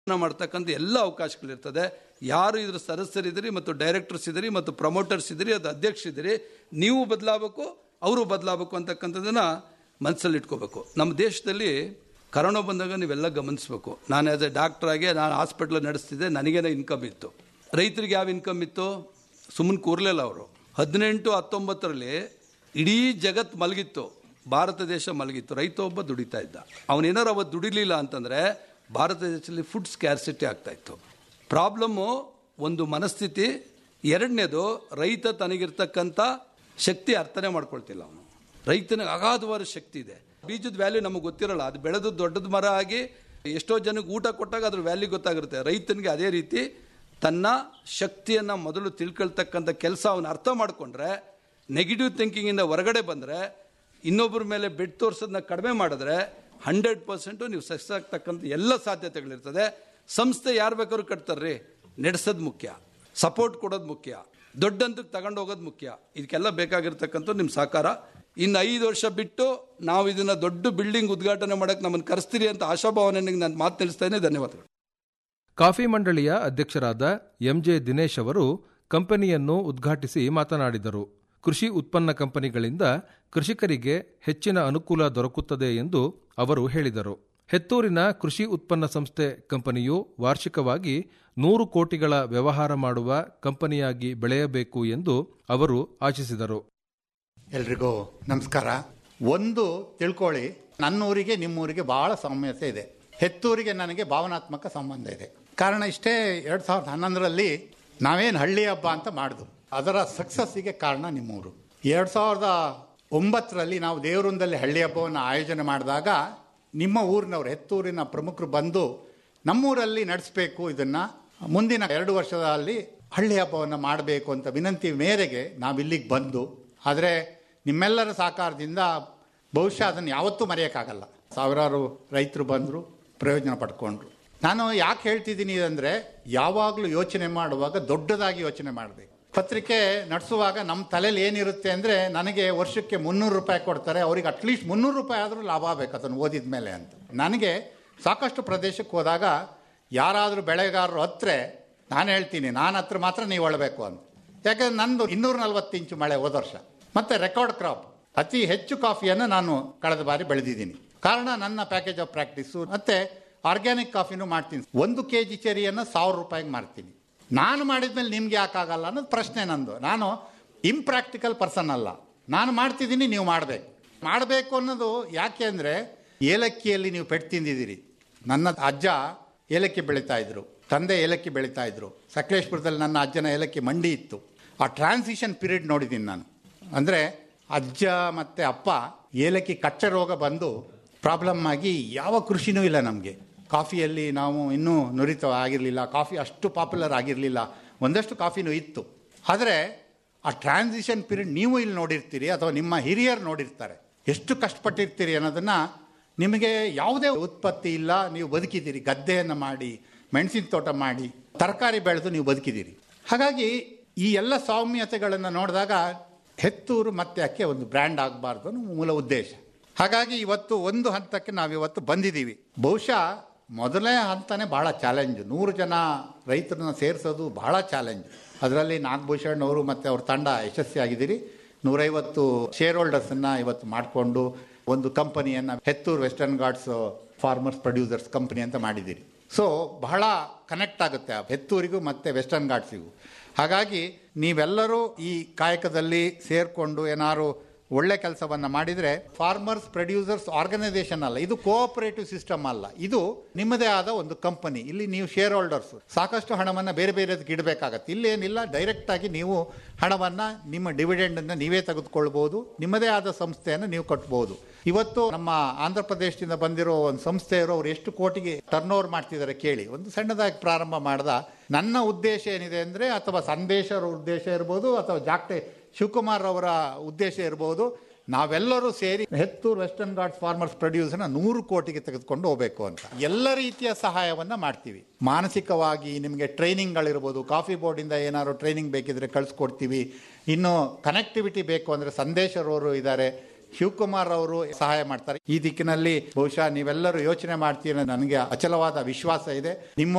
ಮಾಡ್ತಕ್ಕಂಥ ಎಲ್ಲ ಅವಕಾಶಗಳಿರ್ತದೆ ಯಾರು ಇದ್ರ ಸದಸ್ಯರಿದ್ದೀರಿ ಮತ್ತು ಡೈರೆಕ್ಟರ್ಸ್ ಇದ್ದೀರಿ ಮತ್ತು ಪ್ರಮೋಟರ್ಸ್ ಇದ್ದೀರಿ ಅದು ಅಧ್ಯಕ್ಷರಿದ್ದೀರಿ ನೀವು ಬದಲಾಗಬೇಕು ಅವರು ಬದಲಾಗಬೇಕು ಅಂತಕ್ಕಂಥದ್ದನ್ನು ಮನಸ್ಸಲ್ಲಿ ಇಟ್ಕೋಬೇಕು ನಮ್ಮ ದೇಶದಲ್ಲಿ ಕರೋನಾ ಬಂದಾಗ ನೀವೆಲ್ಲ ಗಮನಿಸಬೇಕು ನಾನು ಆ್ಯಸ್ ಎ ಡಾಕ್ಟ್ರಾಗಿ ನಾನು ಹಾಸ್ಪಿಟ್ಲ್ ನಡೆಸ್ತಿದ್ದೆ ನನಗೇನೋ ಇನ್ಕಮ್ ಇತ್ತು ರೈತರಿಗೆ ಯಾವ ಇನ್ಕಮ್ ಇತ್ತು ಸುಮ್ಮನೆ ಕೂರ್ಲಿಲ್ಲ ಅವರು ಹದಿನೆಂಟು ಹತ್ತೊಂಬತ್ತರಲ್ಲಿ ಇಡೀ ಜಗತ್ತು ಮಲಗಿತ್ತು ಭಾರತ ದೇಶ ಮಲಗಿತ್ತು ರೈತ ಒಬ್ಬ ದುಡಿತಾ ಇದ್ದ ಅವನೇನಾರು ಅವತ್ತು ದುಡಿಲಿಲ್ಲ ಅಂತಂದರೆ ಭಾರತ ದೇಶದಲ್ಲಿ ಫುಡ್ ಸ್ಕ್ಯಾರ್ಸಿಟಿ ಆಗ್ತಾ ಇತ್ತು ಪ್ರಾಬ್ಲಮ್ಮು ಒಂದು ಮನಸ್ಥಿತಿ ಎರಡನೇದು ರೈತ ತನಗಿರ್ತಕ್ಕಂಥ ಶಕ್ತಿ ಅರ್ಥನೆ ಮಾಡ್ಕೊಳ್ತಿಲ್ಲ ಅವನು ರೈತನಿಗೆ ಅಗಾಧವಾದ ಶಕ್ತಿ ಇದೆ ಬೀಜದ ವ್ಯಾಲ್ಯೂ ನಮಗೆ ಗೊತ್ತಿರಲ್ಲ ಅದು ಬೆಳೆದು ದೊಡ್ಡದ ಮರ ಆಗಿ ಎಷ್ಟೋ ಜನಕ್ಕೆ ಊಟ ಕೊಟ್ಟಾಗ ಅದ್ರ ವ್ಯಾಲ್ಯೂ ಗೊತ್ತಾಗಿರುತ್ತೆ ರೈತನಿಗೆ ಅದೇ ರೀತಿ ತನ್ನ ಶಕ್ತಿಯನ್ನು ಮೊದಲು ತಿಳ್ಕೊಳ್ತಕ್ಕಂಥ ಕೆಲಸ ಅವನು ಅರ್ಥ ಮಾಡಿಕೊಂಡ್ರೆ ನೆಗೆಟಿವ್ ಥಿಂಕಿಂಗಿಂದ ಹೊರಗಡೆ ಬಂದರೆ ಇನ್ನೊಬ್ಬರ ಮೇಲೆ ಬೆಡ್ ತೋರಿಸೋದನ್ನ ಕಡಿಮೆ ಮಾಡಿದ್ರೆ ಹಂಡ್ರೆಡ್ ಪರ್ಸೆಂಟು ನೀವು ಸಕ್ಸಸ್ ಆಗ್ತಕ್ಕಂಥ ಎಲ್ಲ ಸಾಧ್ಯತೆಗಳಿರ್ತದೆ ಸಂಸ್ಥೆ ಯಾರು ಬೇಕಾದ್ರೂ ಕಟ್ತಾರ್ರಿ ನಡೆಸೋದು ಮುಖ್ಯ ಸಪೋರ್ಟ್ ಕೊಡೋದು ಮುಖ್ಯ ದೊಡ್ಡ ಹಂತಕ್ಕೆ ತಗೊಂಡು ಹೋಗೋದು ಮುಖ್ಯ ಇದಕ್ಕೆಲ್ಲ ಬೇಕಾಗಿರ್ತಕ್ಕಂಥ ನಿಮ್ಮ ಸಹಕಾರ ಇನ್ನು ಐದು ವರ್ಷ ಬಿಟ್ಟು ನಾವು ಇದನ್ನ ದೊಡ್ಡ ಬಿಲ್ಡಿಂಗ್ ಉದ್ಘಾಟನೆ ಮಾಡಕ್ಕೆ ನಮ್ಮನ್ನು ಕರೆಸ್ತೀರಿ ಅಂತ ಆಶಾಭಾವನೆಗೆ ನಾನು ಮಾತು ತಿಳಿಸ್ತೇನೆ ಧನ್ಯವಾದಗಳು ಕಾಫಿ ಮಂಡಳಿಯ ಅಧ್ಯಕ್ಷರಾದ ಎಂಜೆ ದಿನೇಶ್ ಅವರು ಕಂಪನಿಯನ್ನು ಉದ್ಘಾಟಿಸಿ ಮಾತನಾಡಿದರು ಕೃಷಿ ಉತ್ಪನ್ನ ಕಂಪನಿಗಳಿಂದ ಕೃಷಿಕರಿಗೆ ಹೆಚ್ಚಿನ ಅನುಕೂಲ ದೊರಕುತ್ತದೆ ಎಂದು ಅವರು ಹೇಳಿದರು ಹೆತ್ತೂರಿನ ಕೃಷಿ ಉತ್ಪನ್ನ ಸಂಸ್ಥೆ ಕಂಪನಿಯು ವಾರ್ಷಿಕವಾಗಿ ನೂರು ಕೋಟಿಗಳ ವ್ಯವಹಾರ ಮಾಡುವ ಕಂಪನಿಯಾಗಿ ಬೆಳೆಯಬೇಕು ಎಂದು ಅವರು ಆಶಿಸಿದರು ಎಲ್ರಿಗೂ ನಮಸ್ಕಾರ ಒಂದು ತಿಳ್ಕೊಳ್ಳಿ ನನ್ನೂರಿಗೆ ನಿಮ್ಮೂರಿಗೆ ಬಹಳ ಸಾಮ್ಯತೆ ಇದೆ ಹೆತ್ತೂರಿಗೆ ನನಗೆ ಭಾವನಾತ್ಮಕ ಸಂಬಂಧ ಇದೆ ಕಾರಣ ಇಷ್ಟೇ ಎರಡು ಸಾವಿರದ ಹನ್ನೊಂದರಲ್ಲಿ ನಾವೇನು ಹಳ್ಳಿ ಹಬ್ಬ ಅಂತ ಮಾಡಿದ್ವು ಅದರ ಸಕ್ಸಸ್ಸಿಗೆ ಕಾರಣ ನಿಮ್ಮೂರು ಎರಡು ಸಾವಿರದ ಒಂಬತ್ತರಲ್ಲಿ ನಾವು ದೇವರುಂದಲ್ಲಿ ಹಳ್ಳಿ ಹಬ್ಬವನ್ನು ಆಯೋಜನೆ ಮಾಡಿದಾಗ ನಿಮ್ಮ ಊರಿನವರು ಹೆತ್ತೂರಿನ ಪ್ರಮುಖರು ಬಂದು ನಮ್ಮೂರಲ್ಲಿ ನಡೆಸಬೇಕು ಇದನ್ನು ಮುಂದಿನ ಎರಡು ವರ್ಷದಲ್ಲಿ ಹಳ್ಳಿ ಹಬ್ಬವನ್ನು ಮಾಡಬೇಕು ಅಂತ ವಿನಂತಿ ಮೇರೆಗೆ ನಾವು ಇಲ್ಲಿಗೆ ಬಂದು ಆದರೆ ನಿಮ್ಮೆಲ್ಲರ ಸಹಕಾರದಿಂದ ಬಹುಶಃ ಅದನ್ನು ಯಾವತ್ತೂ ಮರೆಯೋಕ್ಕಾಗಲ್ಲ ಸಾವಿರಾರು ರೈತರು ಬಂದರು ಪ್ರಯೋಜನ ಪಡ್ಕೊಂಡ್ರು ನಾನು ಯಾಕೆ ಹೇಳ್ತಿದ್ದೀನಿ ಅಂದರೆ ಯಾವಾಗಲೂ ಯೋಚನೆ ಮಾಡುವಾಗ ದೊಡ್ಡದಾಗಿ ಯೋಚನೆ ಮಾಡಬೇಕು ಪತ್ರಿಕೆ ನಡೆಸುವಾಗ ನಮ್ಮ ತಲೆಯಲ್ಲಿ ಏನಿರುತ್ತೆ ಅಂದರೆ ನನಗೆ ವರ್ಷಕ್ಕೆ ಮುನ್ನೂರು ರೂಪಾಯಿ ಕೊಡ್ತಾರೆ ಅವ್ರಿಗೆ ಅಟ್ಲೀಸ್ಟ್ ಮುನ್ನೂರು ರೂಪಾಯಿ ಆದರೂ ಲಾಭ ಆಗಬೇಕು ಅದನ್ನು ಓದಿದ ಮೇಲೆ ಅಂತ ನನಗೆ ಸಾಕಷ್ಟು ಪ್ರದೇಶಕ್ಕೆ ಹೋದಾಗ ಯಾರಾದರೂ ಬೆಳೆಗಾರರು ಹತ್ರ ನಾನು ಹೇಳ್ತೀನಿ ನಾನು ಹತ್ರ ಮಾತ್ರ ನೀವು ಒಳಬೇಕು ಅಂತ ಯಾಕಂದ್ರೆ ನಂದು ಇನ್ನೂರ ನಲ್ವತ್ತು ಇಂಚು ಮಳೆ ಹೋದ ವರ್ಷ ಮತ್ತು ರೆಕಾರ್ಡ್ ಕ್ರಾಪ್ ಅತಿ ಹೆಚ್ಚು ಕಾಫಿಯನ್ನು ನಾನು ಕಳೆದ ಬಾರಿ ಬೆಳೆದಿದ್ದೀನಿ ಕಾರಣ ನನ್ನ ಪ್ಯಾಕೇಜ್ ಆಫ್ ಪ್ರಾಕ್ಟೀಸು ಮತ್ತು ಆರ್ಗ್ಯಾನಿಕ್ ಕಾಫಿನೂ ಮಾಡ್ತೀನಿ ಒಂದು ಕೆ ಜಿ ಚೆರಿಯನ್ನು ಸಾವಿರ ರೂಪಾಯಿಗೆ ಮಾರ್ತೀನಿ ನಾನು ಮಾಡಿದ್ಮೇಲೆ ನಿಮ್ಗೆ ಯಾಕಾಗಲ್ಲ ಅನ್ನೋದು ಪ್ರಶ್ನೆ ನಂದು ನಾನು ಇಂಪ್ರಾಕ್ಟಿಕಲ್ ಪರ್ಸನ್ ಅಲ್ಲ ನಾನು ಮಾಡ್ತಿದ್ದೀನಿ ನೀವು ಮಾಡಬೇಕು ಮಾಡಬೇಕು ಅನ್ನೋದು ಯಾಕೆ ಅಂದರೆ ಏಲಕ್ಕಿಯಲ್ಲಿ ನೀವು ಪೆಟ್ಟು ತಿಂದಿದ್ದೀರಿ ನನ್ನ ಅಜ್ಜ ಏಲಕ್ಕಿ ಬೆಳೀತಾ ಇದ್ರು ತಂದೆ ಏಲಕ್ಕಿ ಬೆಳೀತಾ ಇದ್ರು ಸಕಲೇಶ್ಪುರದಲ್ಲಿ ನನ್ನ ಅಜ್ಜನ ಏಲಕ್ಕಿ ಮಂಡಿ ಇತ್ತು ಆ ಟ್ರಾನ್ಸಿಷನ್ ಪೀರಿಯಡ್ ನೋಡಿದ್ದೀನಿ ನಾನು ಅಂದರೆ ಅಜ್ಜ ಮತ್ತು ಅಪ್ಪ ಏಲಕ್ಕಿ ಕಚ್ಚೆ ರೋಗ ಬಂದು ಪ್ರಾಬ್ಲಮ್ ಆಗಿ ಯಾವ ಕೃಷಿನೂ ಇಲ್ಲ ನಮಗೆ ಕಾಫಿಯಲ್ಲಿ ನಾವು ಇನ್ನೂ ನುರಿತ ಆಗಿರಲಿಲ್ಲ ಕಾಫಿ ಅಷ್ಟು ಪಾಪ್ಯುಲರ್ ಆಗಿರಲಿಲ್ಲ ಒಂದಷ್ಟು ಕಾಫಿನೂ ಇತ್ತು ಆದರೆ ಆ ಟ್ರಾನ್ಸಿಷನ್ ಪೀರಿಯಡ್ ನೀವು ಇಲ್ಲಿ ನೋಡಿರ್ತೀರಿ ಅಥವಾ ನಿಮ್ಮ ಹಿರಿಯರು ನೋಡಿರ್ತಾರೆ ಎಷ್ಟು ಕಷ್ಟಪಟ್ಟಿರ್ತೀರಿ ಅನ್ನೋದನ್ನು ನಿಮಗೆ ಯಾವುದೇ ಉತ್ಪತ್ತಿ ಇಲ್ಲ ನೀವು ಬದುಕಿದ್ದೀರಿ ಗದ್ದೆಯನ್ನು ಮಾಡಿ ಮೆಣಸಿನ ತೋಟ ಮಾಡಿ ತರಕಾರಿ ಬೆಳೆದು ನೀವು ಬದುಕಿದ್ದೀರಿ ಹಾಗಾಗಿ ಈ ಎಲ್ಲ ಸೌಮ್ಯತೆಗಳನ್ನು ನೋಡಿದಾಗ ಹೆತ್ತೂರು ಮತ್ತೆ ಅಕ್ಕೆ ಒಂದು ಬ್ರ್ಯಾಂಡ್ ಆಗಬಾರ್ದು ಅನ್ನೋ ಮೂಲ ಉದ್ದೇಶ ಹಾಗಾಗಿ ಇವತ್ತು ಒಂದು ಹಂತಕ್ಕೆ ನಾವಿವತ್ತು ಬಂದಿದ್ದೀವಿ ಬಹುಶಃ ಮೊದಲನೇ ಹಂತನೇ ಬಹಳ ಚಾಲೆಂಜ್ ನೂರು ಜನ ರೈತರನ್ನ ಸೇರಿಸೋದು ಬಹಳ ಚಾಲೆಂಜ್ ಅದರಲ್ಲಿ ನಾಗಭೂಷಣ್ ಅವರು ಮತ್ತು ಅವ್ರ ತಂಡ ಯಶಸ್ವಿಯಾಗಿದ್ದೀರಿ ನೂರೈವತ್ತು ಶೇರ್ ಹೋಲ್ಡರ್ಸನ್ನು ಇವತ್ತು ಮಾಡಿಕೊಂಡು ಒಂದು ಕಂಪನಿಯನ್ನು Hethur western ghats farmers producers company ಅಂತ ಮಾಡಿದ್ದೀರಿ ಸೊ ಬಹಳ ಕನೆಕ್ಟ್ ಆಗುತ್ತೆ ಆ ಹೆತ್ತೂರಿಗೂ ಮತ್ತು ವೆಸ್ಟರ್ನ್ ಘಾಟ್ಸಿಗೂ ಹಾಗಾಗಿ ನೀವೆಲ್ಲರೂ ಈ ಕಾಯಕದಲ್ಲಿ ಸೇರಿಕೊಂಡು ಏನಾದ್ರು ಒಳ್ಳೆ ಕೆಲಸವನ್ನು ಮಾಡಿದರೆ ಫಾರ್ಮರ್ಸ್ ಪ್ರೊಡ್ಯೂಸರ್ಸ್ ಆರ್ಗನೈಸೇಷನ್ ಅಲ್ಲ ಇದು ಕೋಆಪರೇಟಿವ್ ಸಿಸ್ಟಮ್ ಅಲ್ಲ ಇದು ನಿಮ್ಮದೇ ಆದ ಒಂದು ಕಂಪನಿ ಇಲ್ಲಿ ನೀವು ಶೇರ್ ಹೋಲ್ಡರ್ಸ್ ಸಾಕಷ್ಟು ಹಣವನ್ನು ಬೇರೆ ಬೇರೆದಕ್ಕೆ ಇಡಬೇಕಾಗತ್ತೆ ಇಲ್ಲೇನಿಲ್ಲ ಡೈರೆಕ್ಟ್ ಆಗಿ ನೀವು ಹಣವನ್ನು ನಿಮ್ಮ ಡಿವಿಡೆಂಡನ್ನು ನೀವೇ ತೆಗೆದುಕೊಳ್ಬೋದು ನಿಮ್ಮದೇ ಆದ ಸಂಸ್ಥೆಯನ್ನು ನೀವು ಕಟ್ಬೋದು ಇವತ್ತು ನಮ್ಮ ಆಂಧ್ರ ಪ್ರದೇಶದಿಂದ ಬಂದಿರೋ ಒಂದು ಸಂಸ್ಥೆಯವರು ಅವ್ರು ಎಷ್ಟು ಕೋಟಿಗೆ ಟರ್ನ್ ಓವರ್ ಮಾಡ್ತಿದ್ದಾರೆ ಕೇಳಿ ಒಂದು ಸಣ್ಣದಾಗಿ ಪ್ರಾರಂಭ ಮಾಡ್ದ ನನ್ನ ಉದ್ದೇಶ ಏನಿದೆ ಅಂದರೆ ಅಥವಾ ಸಂದೇಶರ ಉದ್ದೇಶ ಇರ್ಬೋದು ಅಥವಾ ಜಾಕ್ಟೆ ಶಿವಕುಮಾರ್ ಅವರ ಉದ್ದೇಶ ಇರ್ಬೋದು ನಾವೆಲ್ಲರೂ ಸೇರಿ ಹೆತ್ತೂರು ವೆಸ್ಟರ್ನ್ ಘಾಟ್ಸ್ ಫಾರ್ಮರ್ಸ್ ಪ್ರೊಡ್ಯೂಸರ್ನ ನೂರು ಕೋಟಿಗೆ ತೆಗೆದುಕೊಂಡು ಹೋಗಬೇಕು ಅಂತ ಎಲ್ಲ ರೀತಿಯ ಸಹಾಯವನ್ನು ಮಾಡ್ತೀವಿ ಮಾನಸಿಕವಾಗಿ ನಿಮಗೆ ಟ್ರೈನಿಂಗ್ಗಳಿರ್ಬೋದು ಕಾಫಿ ಬೋರ್ಡಿಂದ ಏನಾದ್ರು ಟ್ರೈನಿಂಗ್ ಬೇಕಿದ್ರೆ ಕಳಿಸ್ಕೊಡ್ತೀವಿ ಇನ್ನು ಕನೆಕ್ಟಿವಿಟಿ ಬೇಕು ಅಂದರೆ ಸಂದೇಶರವರು ಇದ್ದಾರೆ ಶಿವಕುಮಾರ್ ಅವರು ಸಹಾಯ ಮಾಡ್ತಾರೆ ಈ ದಿಕ್ಕಿನಲ್ಲಿ ಬಹುಶಃ ನೀವೆಲ್ಲರೂ ಯೋಚನೆ ಮಾಡ್ತೀರ ನನಗೆ ಅಚಲವಾದ ವಿಶ್ವಾಸ ಇದೆ ನಿಮ್ಮ